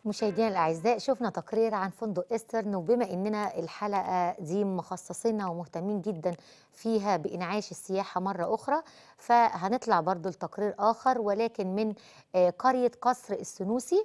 مشاهدينا الاعزاء شفنا تقرير عن فندق ايسترن وبما اننا الحلقه دي مخصصينها ومهتمين جدا فيها بانعاش السياحه مره اخرى فهنطلع برضو لتقرير اخر ولكن من آه، قريه قصر السنوسي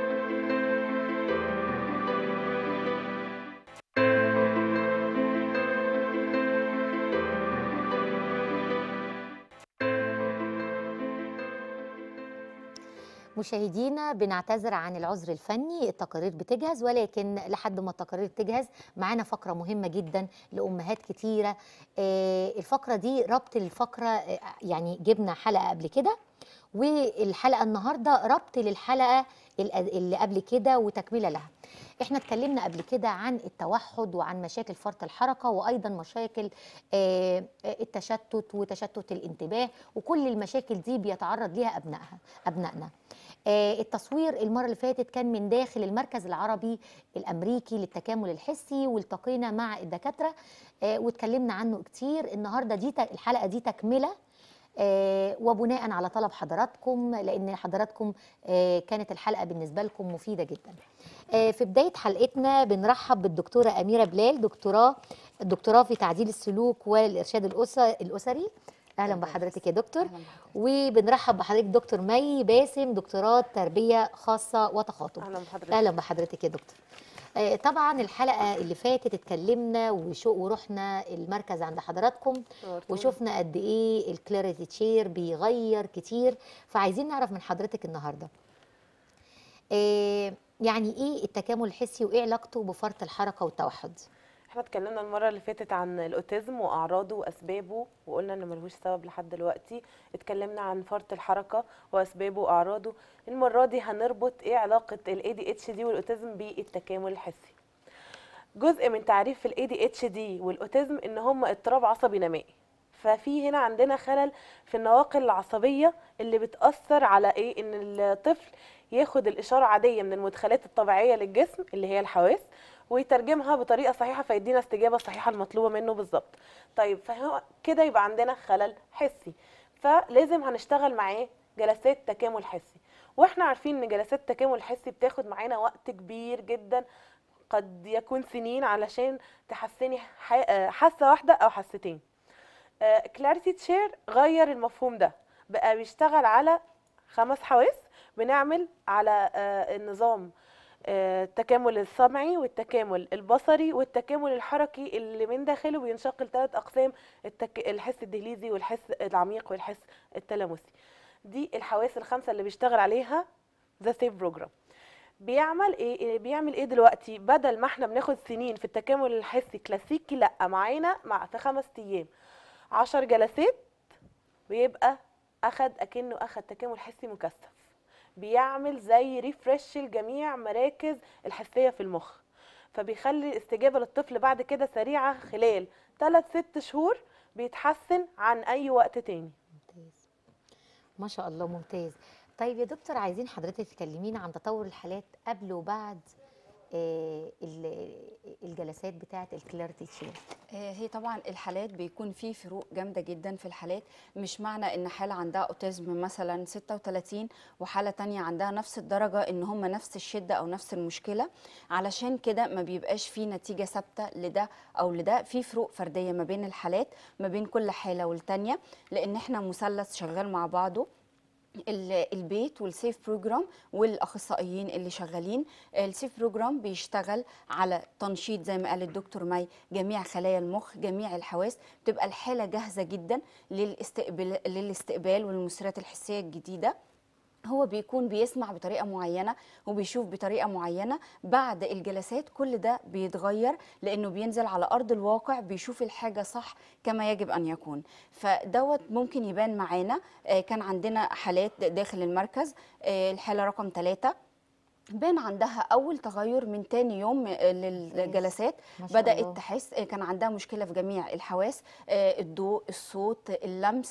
مشاهدينا بنعتذر عن العذر الفني التقارير بتجهز ولكن لحد ما التقارير تجهز معانا فقرة مهمة جدا لأمهات كتيرة آه، الفقرة دي ربط الفقرة آه، يعني جبنا حلقة قبل كده والحلقة النهاردة ربط للحلقة ال- اللي قبل كده وتكملة لها احنا اتكلمنا قبل كده عن التوحد وعن مشاكل فرط الحركة وأيضا مشاكل آه، آه، التشتت وتشتت الانتباه وكل المشاكل دي بيتعرض ليها أبنائها أبنائنا آه، التصوير المرة اللي فاتت كان من داخل المركز العربي الأمريكي للتكامل الحسي والتقينا مع الدكاترة آه، واتكلمنا عنه كتير النهاردة دي ت- الحلقة دي تكملة آه، وبناء على طلب حضراتكم لأن حضراتكم آه، كانت الحلقة بالنسبة لكم مفيدة جدا آه، في بداية حلقتنا بنرحب بالدكتورة أميرة بلال دكتوراه الدكتوراه في تعديل السلوك والإرشاد الأسر- الأسري أهلا بحضرتك يا دكتور أهلاً بحضرتك. وبنرحب بحضرتك دكتور مي باسم دكتوراه تربيه خاصه وتخاطب اهلا بحضرتك اهلا بحضرتك يا دكتور آه، طبعا الحلقه اللي فاتت اتكلمنا وشو ورحنا المركز عند حضراتكم نورتوني. وشفنا قد ايه الكلاريتي تشير بيغير كتير فعايزين نعرف من حضرتك النهارده آه، يعني ايه التكامل الحسي وايه علاقته بفرط الحركه والتوحد احنا اتكلمنا المره اللي فاتت عن الاوتيزم واعراضه واسبابه وقلنا ان ملهوش سبب لحد دلوقتي اتكلمنا عن فرط الحركه واسبابه واعراضه المره دي هنربط ايه علاقه الاي دي اتش دي والاوتيزم بالتكامل الحسي جزء من تعريف الاي دي اتش دي والاوتيزم ان هم اضطراب عصبي نمائي ففي هنا عندنا خلل في النواقل العصبيه اللي بتاثر على ايه ان الطفل ياخد الاشاره عاديه من المدخلات الطبيعيه للجسم اللي هي الحواس ويترجمها بطريقه صحيحه فيدينا استجابه الصحيحه المطلوبه منه بالظبط طيب فهو كده يبقى عندنا خلل حسي فلازم هنشتغل معاه جلسات تكامل حسي واحنا عارفين ان جلسات التكامل الحسي بتاخد معانا وقت كبير جدا قد يكون سنين علشان تحسني ح- آه، حاسه واحده او حاستين كلاريتي تشير غير المفهوم ده بقى بيشتغل على خمس حواس بنعمل على آه، النظام آه، التكامل السمعي والتكامل البصري والتكامل الحركي اللي من داخله بينشق لثلاث اقسام التك... الحس الدهليزي والحس العميق والحس التلامسي دي الحواس الخمسه اللي بيشتغل عليها ذا سيف بروجرام بيعمل ايه إيه بيعمل ايه دلوقتي بدل ما احنا بناخد سنين في التكامل الحسي كلاسيكي لا معانا مع في خمس ايام عشر جلسات بيبقى اخد اكنه اخد تكامل حسي مكثف بيعمل زي ريفرش لجميع مراكز الحسيه في المخ فبيخلي الاستجابه للطفل بعد كده سريعه خلال 3 6 شهور بيتحسن عن اي وقت تاني ممتاز ما شاء الله ممتاز طيب يا دكتور عايزين حضرتك تكلمينا عن تطور الحالات قبل وبعد آه، ال- الجلسات بتاعه الكلاريتي تشير آه، هي طبعا الحالات بيكون في فروق جامده جدا في الحالات مش معنى ان حاله عندها اوتيزم مثلا 36 وحاله تانية عندها نفس الدرجه ان هم نفس الشده او نفس المشكله علشان كده ما بيبقاش في نتيجه ثابته لده او لده في فروق فرديه ما بين الحالات ما بين كل حاله والتانية لان احنا مثلث شغال مع بعضه ال- البيت والسيف بروجرام والاخصائيين اللي شغالين السيف بروجرام بيشتغل على تنشيط زي ما قال الدكتور مي جميع خلايا المخ جميع الحواس بتبقى الحاله جاهزه جدا للاستقبال للاستقبال والمثيرات الحسيه الجديده هو بيكون بيسمع بطريقه معينه وبيشوف بطريقه معينه بعد الجلسات كل ده بيتغير لانه بينزل على ارض الواقع بيشوف الحاجه صح كما يجب ان يكون فدوت ممكن يبان معانا آه، كان عندنا حالات داخل المركز آه، الحاله رقم ثلاثة بان عندها اول تغير من تاني يوم آه، للجلسات ما شاء الله. بدات تحس آه، كان عندها مشكله في جميع الحواس آه، الضوء الصوت اللمس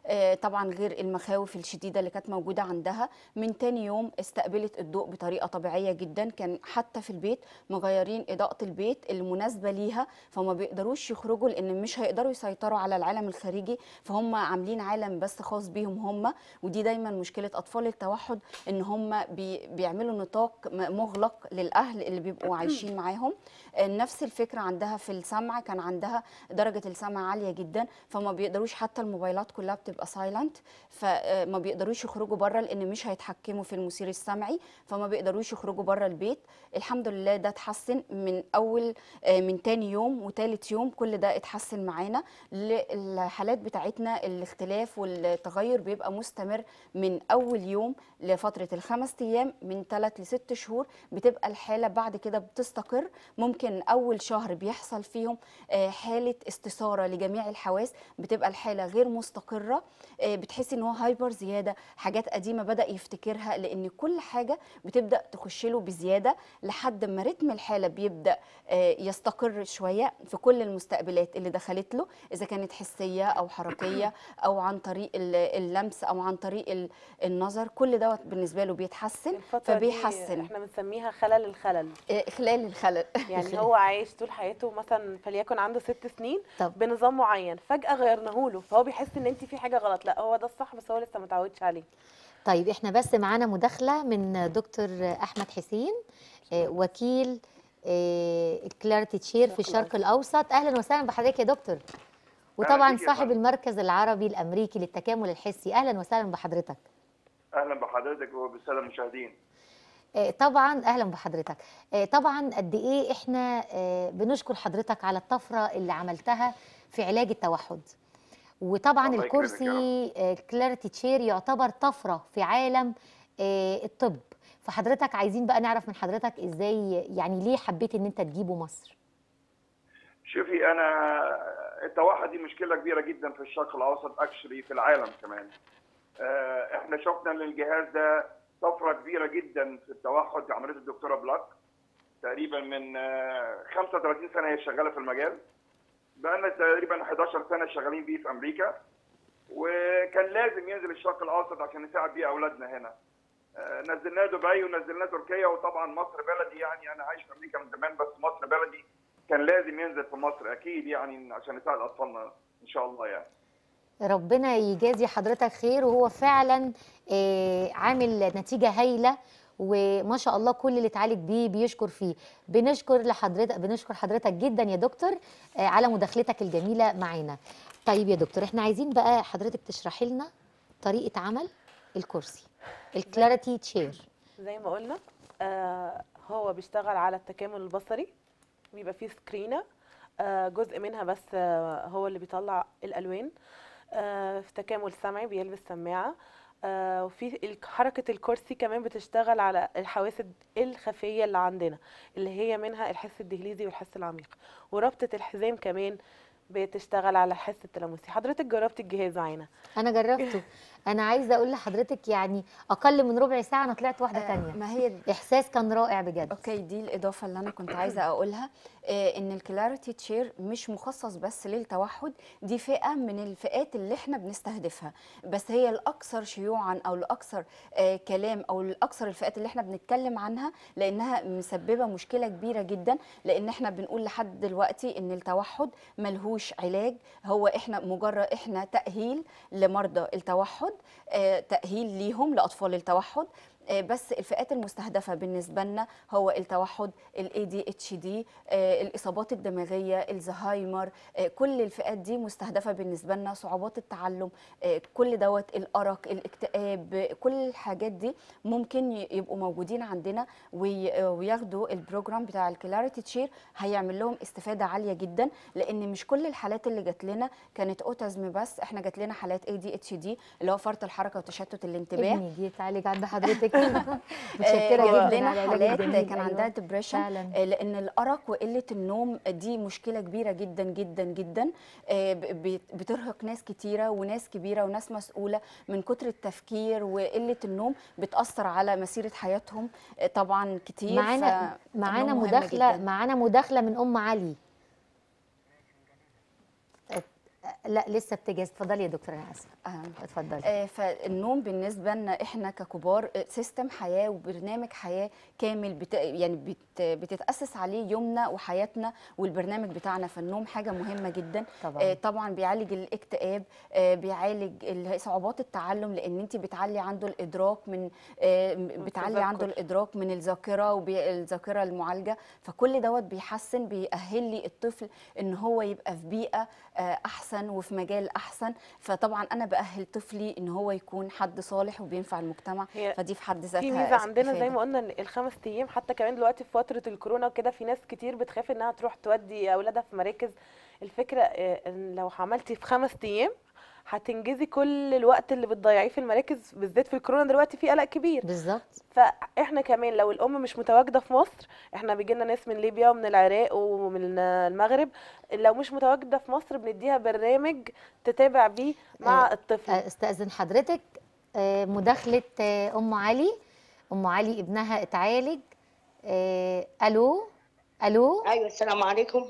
آه، طبعا غير المخاوف الشديده اللي كانت موجوده عندها من تاني يوم استقبلت الضوء بطريقه طبيعيه جدا كان حتى في البيت مغيرين اضاءه البيت المناسبه ليها فما بيقدروش يخرجوا لان مش هيقدروا يسيطروا على العالم الخارجي فهم عاملين عالم بس خاص بيهم هم ودي دايما مشكله اطفال التوحد ان هم بي بيعملوا نطاق م- مغلق للاهل اللي بيبقوا عايشين معاهم آه، نفس الفكره عندها في السمع كان عندها درجه السمع عاليه جدا فما بيقدروش حتى الموبايلات كلها بتبقى سايلنت فما بيقدروش يخرجوا بره لان مش هيتحكموا في المثير السمعي فما بيقدروش يخرجوا بره البيت الحمد لله ده اتحسن من اول آه، من تاني يوم وتالت يوم كل ده اتحسن معانا الحالات بتاعتنا الاختلاف والتغير بيبقى مستمر من اول يوم لفتره الخمس ايام من ثلاث لست شهور بتبقى الحاله بعد كده بتستقر ممكن اول شهر بيحصل فيهم آه، حاله استثاره لجميع الحواس بتبقى الحاله غير مستقره آه، بتحسي ان هو هايبر زياده حاجات قديمه بدا يفتكرها لان كل حاجه بتبدا تخش له بزياده لحد ما رتم الحاله بيبدا آه، يستقر شويه في كل المستقبلات اللي دخلت له اذا كانت حسيه او حركيه او عن طريق ال- اللمس او عن طريق ال- النظر كل دوت بالنسبه له بيتحسن الفترة دي فبيحسن احنا بنسميها خلل الخلل آه، خلال الخلل يعني هو عايش طول حياته مثلا فليكن عنده ست سنين طب. بنظام معين فجأة غيرناه له فهو بيحس ان انت في حاجة غلط لا هو ده الصح بس هو لسه متعودش عليه طيب احنا بس معانا مداخله من دكتور احمد حسين آه، وكيل كلاريتي تشير في الشرق الاوسط اهلا وسهلا بحضرتك يا دكتور وطبعا بيك يا صاحب فندم. المركز العربي الامريكي للتكامل الحسي اهلا وسهلا بحضرتك اهلا بحضرتك وبالساده المشاهدين آه، طبعا اهلا بحضرتك آه، طبعا قد ايه احنا آه، بنشكر حضرتك على الطفره اللي عملتها في علاج التوحد وطبعا الله يكرمك يا الكرسي كلاريتي تشير يعتبر طفره في عالم آه، الطب فحضرتك عايزين بقى نعرف من حضرتك ازاي يعني ليه حبيت ان انت تجيبه مصر شوفي انا التوحد دي مشكله كبيره جدا في الشرق الاوسط اكشلي في العالم كمان آه، احنا شفنا ان الجهاز ده طفره كبيره جدا في التوحد عمليه الدكتوره بلاك تقريبا من آه، 35 سنه هي شغاله في المجال بقالنا تقريبا 11 سنه شغالين بيه في امريكا وكان لازم ينزل الشرق الاوسط عشان نساعد بيه اولادنا هنا آه، نزلناه دبي ونزلناه تركيا وطبعا مصر بلدي يعني انا عايش في امريكا من زمان بس مصر بلدي كان لازم ينزل في مصر اكيد يعني عشان نساعد اطفالنا ان شاء الله يعني ربنا يجازي حضرتك خير وهو فعلا آه، عامل نتيجة هايلة وما شاء الله كل اللي اتعالج بيه بيشكر فيه بنشكر لحضرتك بنشكر حضرتك جدا يا دكتور آه، على مداخلتك الجميلة معانا طيب يا دكتور احنا عايزين بقى حضرتك تشرحي لنا طريقة عمل الكرسي الكلاريتي تشير زي ما قلنا آه هو بيشتغل على التكامل البصري بيبقى فيه سكرينة آه جزء منها بس آه هو اللي بيطلع الألوان آه في تكامل سمعي بيلبس سماعة آه وفي ال- حركة الكرسي كمان بتشتغل على الحواس الد- الخفية اللي عندنا اللي هي منها الحس الدهليزي والحس العميق وربطة الحزام كمان بتشتغل على الحس التلامسي حضرتك جربت الجهاز معانا انا جربته انا عايزة اقول لحضرتك يعني اقل من ربع ساعة انا طلعت واحدة آه، تانية ما هي احساس كان رائع بجد اوكي دي الاضافه اللي انا كنت عايزه اقولها آه ان الكلاريتي تشير مش مخصص بس للتوحد دي فئه من الفئات اللي احنا بنستهدفها بس هي الاكثر شيوعا او الاكثر آه كلام او الاكثر الفئات اللي احنا بنتكلم عنها لانها مسببه مشكله كبيره جدا لان احنا بنقول لحد دلوقتي ان التوحد ملهوش علاج هو احنا مجرد احنا تاهيل لمرضى التوحد آه تاهيل ليهم لاطفال التوحد آه، بس الفئات المستهدفة بالنسبة لنا هو التوحد ال ADHD آه، الإصابات الدماغية الزهايمر آه، كل الفئات دي مستهدفة بالنسبة لنا صعوبات التعلم آه، كل دوت الأرق الاكتئاب آه، كل الحاجات دي ممكن ي- يبقوا موجودين عندنا وي- آه، وياخدوا البروجرام بتاع الكلاريتي تشير هيعمل لهم استفادة عالية جدا لأن مش كل الحالات اللي جات لنا كانت أوتزم بس احنا جات لنا حالات ADHD اللي هو فرط الحركة وتشتت الانتباه ابني جه يتعالج عند حضرتك آه، متشكرة جاب جدا لنا على العلاج حالات الجميل. كان أيوة. عندها ديبريشن فعلا لان الارق وقله النوم دي مشكله كبيره جدا جدا جدا آه، ب- بت- بترهق ناس كتيره وناس كبيره وناس مسؤوله من كتر التفكير وقله النوم بتاثر على مسيره حياتهم آه، طبعا كتير معانا ف- معانا النوم مهم مداخله جداً. معانا مداخله من ام علي لا لسه بتجهز اتفضلي يا دكتوره انا اسفه آه. اتفضلي آه، فالنوم بالنسبه لنا احنا ككبار آه، سيستم حياه وبرنامج حياه كامل بت... يعني بت... بتتاسس عليه يومنا وحياتنا والبرنامج بتاعنا فالنوم حاجه مهمه جدا طبعا. آه، طبعا بيعالج الاكتئاب آه، بيعالج ال- صعوبات التعلم لان انت بتعلي عنده الادراك من آه، م- بتعلي عنده والتذكر. الادراك من الذاكره والذاكره المعالجه فكل دوت بيحسن بيأهل لي الطفل ان هو يبقى في بيئه آه، احسن وفي مجال احسن فطبعا انا باهل طفلي ان هو يكون حد صالح وبينفع المجتمع هي فدي في حد ذاتها في ميزه عندنا زي استفادة. ما قلنا إن الخمس ايام حتى كمان دلوقتي في فتره الكورونا وكده في ناس كتير بتخاف انها تروح تودي اولادها في مراكز الفكره آه، ان لو عملتي في خمس ايام هتنجزي كل الوقت اللي بتضيعيه في المراكز بالذات في الكورونا دلوقتي في قلق كبير بالظبط فاحنا كمان لو الام مش متواجده في مصر احنا بيجي لنا ناس من ليبيا ومن العراق ومن المغرب لو مش متواجده في مصر بنديها برنامج تتابع بيه مع آه، الطفل آه، استاذن حضرتك آه، مداخله آه، ام علي ام علي ابنها اتعالج آه، الو الو ايوه السلام عليكم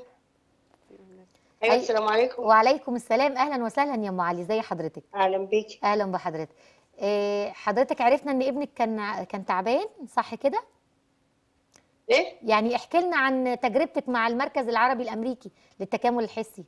أي- ايوه السلام عليكم وعليكم السلام اهلا وسهلا يا ام علي زي حضرتك اهلا بيك اهلا بحضرتك آه، حضرتك عرفنا ان ابنك كان كان تعبان صح كده ايه يعني احكي لنا عن تجربتك مع المركز العربي الامريكي للتكامل الحسي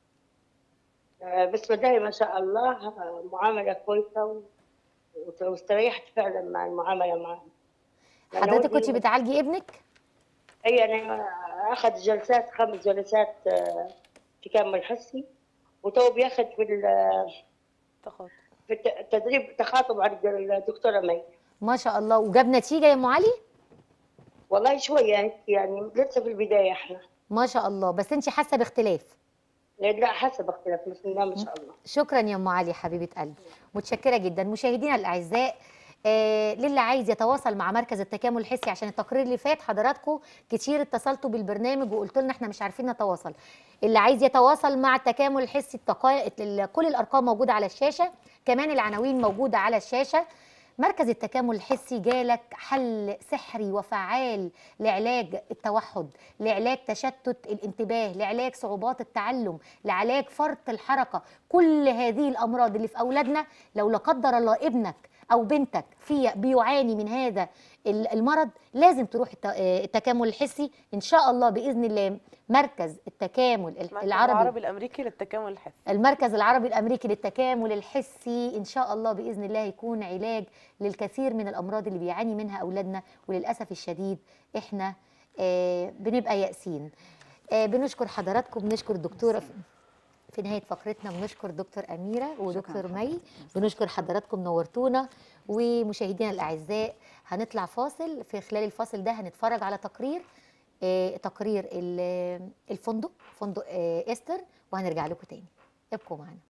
آه، بسم الله ما شاء الله آه، معامله كويسه و- وت- واستريحت فعلا مع المعامله معه لأن حضرتك ودي- كنت بتعالجي ابنك اي انا اخذ جلسات خمس جلسات آه، تكامل حسي وتو بياخذ في ال- تخاطب في الت- التدريب تخاطب عند الدكتوره مي ما شاء الله وجاب نتيجه يا ام علي والله شويه يعني لسه في البدايه احنا ما شاء الله بس انت حاسه باختلاف لأن لا حسب اختلاف بسم الله ما شاء الله شكرا يا ام علي حبيبه قلبي متشكره جدا مشاهدينا الاعزاء آه للي عايز يتواصل مع مركز التكامل الحسي عشان التقرير اللي فات حضراتكم كتير اتصلتوا بالبرنامج وقلتوا لنا احنا مش عارفين نتواصل اللي عايز يتواصل مع التكامل الحسي التقا... ال- كل الارقام موجوده على الشاشه كمان العناوين موجوده على الشاشه مركز التكامل الحسي جالك حل سحري وفعال لعلاج التوحد لعلاج تشتت الانتباه لعلاج صعوبات التعلم لعلاج فرط الحركة كل هذه الأمراض اللي في أولادنا لو لا قدر الله ابنك أو بنتك في بيعاني من هذا ال- المرض لازم تروح الت- آه، التكامل الحسي إن شاء الله بإذن الله مركز التكامل ال- المركز العربي العربي الامريكي للتكامل الحسي المركز العربي الامريكي للتكامل الحسي ان شاء الله باذن الله يكون علاج للكثير من الامراض اللي بيعاني منها اولادنا وللاسف الشديد احنا آه بنبقى يائسين آه بنشكر حضراتكم بنشكر الدكتوره في- في نهايه فقرتنا بنشكر دكتور اميره ودكتور مي بنشكر حضراتكم نورتونا ومشاهدينا الاعزاء هنطلع فاصل في خلال الفاصل ده هنتفرج على تقرير آه تقرير ال- الفندق فندق آه استر وهنرجع لكم تاني ابقوا معنا